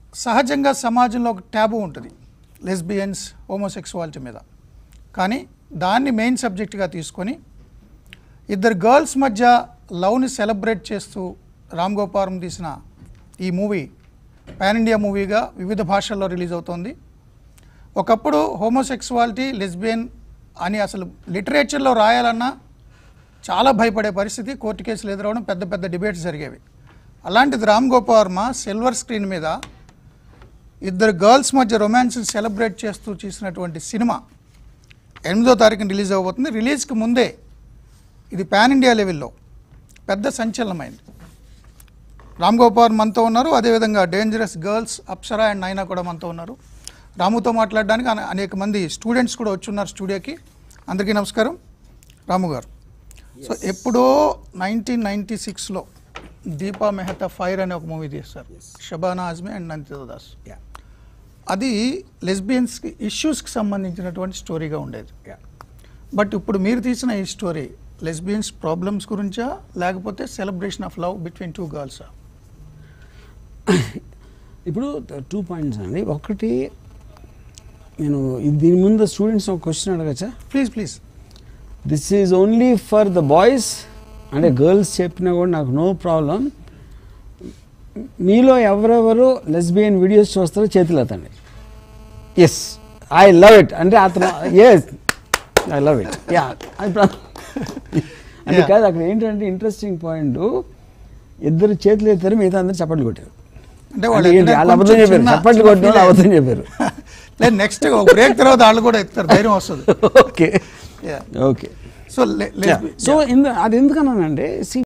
సహజంగా సమాజంలో ఒక ట్యాబు ఉంటుంది లెస్బియన్స్ హోమోసెక్సువాలిటీ మీద కానీ దాన్ని మెయిన్ సబ్జెక్ట్గా తీసుకొని ఇద్దరు గర్ల్స్ మధ్య లవ్ని సెలబ్రేట్ చేస్తూ రామ్ గోపారం తీసిన ఈ మూవీ పాన్ ఇండియా మూవీగా వివిధ భాషల్లో రిలీజ్ అవుతోంది ఒకప్పుడు హోమోసెక్సువాలిటీ లెస్బియన్ అని అసలు లిటరేచర్లో రాయాలన్నా చాలా భయపడే పరిస్థితి కోర్టు కేసులు ఎదురవడం పెద్ద పెద్ద డిబేట్స్ జరిగేవి అలాంటిది రామ్ గోపాల్ వర్మ సిల్వర్ స్క్రీన్ మీద ఇద్దరు గర్ల్స్ మధ్య రొమాన్స్ని సెలబ్రేట్ చేస్తూ చేసినటువంటి సినిమా ఎనిమిదో తారీఖున రిలీజ్ అవ్వబోతుంది రిలీజ్కి ముందే ఇది పాన్ ఇండియా లెవెల్లో పెద్ద సంచలనమైంది రామ్ గోపాల్ మనతో ఉన్నారు అదేవిధంగా డేంజరస్ గర్ల్స్ అప్సరా అండ్ నైనా కూడా మనతో ఉన్నారు రాముతో మాట్లాడడానికి అనే- అనేక మంది స్టూడెంట్స్ కూడా వచ్చున్నారు స్టూడియోకి అందరికీ నమస్కారం రాము గారు సో ఎప్పుడో నైన్టీన్ నైంటీ సిక్స్లో దీపా మెహతా ఫైర్ అనే ఒక మూవీ తీస్తారు షబానా ఆజ్మీ అండ్ నందిత దాస్ Yeah. అది లెస్బియన్స్కి ఇష్యూస్కి సంబంధించినటువంటి స్టోరీగా ఉండేది Yeah. బట్ ఇప్పుడు మీరు తీసిన ఈ స్టోరీ లెస్బియన్స్ ప్రాబ్లమ్స్ గురించా లేకపోతే celebration of love between two గర్ల్సా ఇప్పుడు టూ పాయింట్స్ అండి ఒకటి నేను ఇది- దీని ముందు స్టూడెంట్స్ ఒక క్వశ్చన్ అడగచ్చా please please this is only for the boys అంటే గర్ల్స్ చెప్పినా కూడా నాకు నో ప్రాబ్లం మీలో ఎవరెవరు లెస్బియన్ వీడియోస్ చూస్తారో చేతులు ఎత్తండి ఎస్ ఐ లవ్ ఇట్ అంటే అతను yes I love it yeah అంటే Yeah. కాదు అక్కడ ఏంటంటే ఇంట్రెస్టింగ్ పాయింట్ ఇద్దరు చేతులు ఎత్తారు మిగతా అందరు చప్పట్లు కొట్టారు అంటే అంటే ఏంటి? వాళ్ళు అబద్ధం చెప్పారు చప్పట్లు కొట్టిన వాళ్ళు అబద్ధం చెప్పారు లేదు నెక్స్ట్ బ్రేక్ తర్వాత వాళ్ళు కూడా ఎత్తారు ధైర్యం వస్తుంది okay Yeah. Okay so so ఇంద అది ఎందుకన్నానంటే సి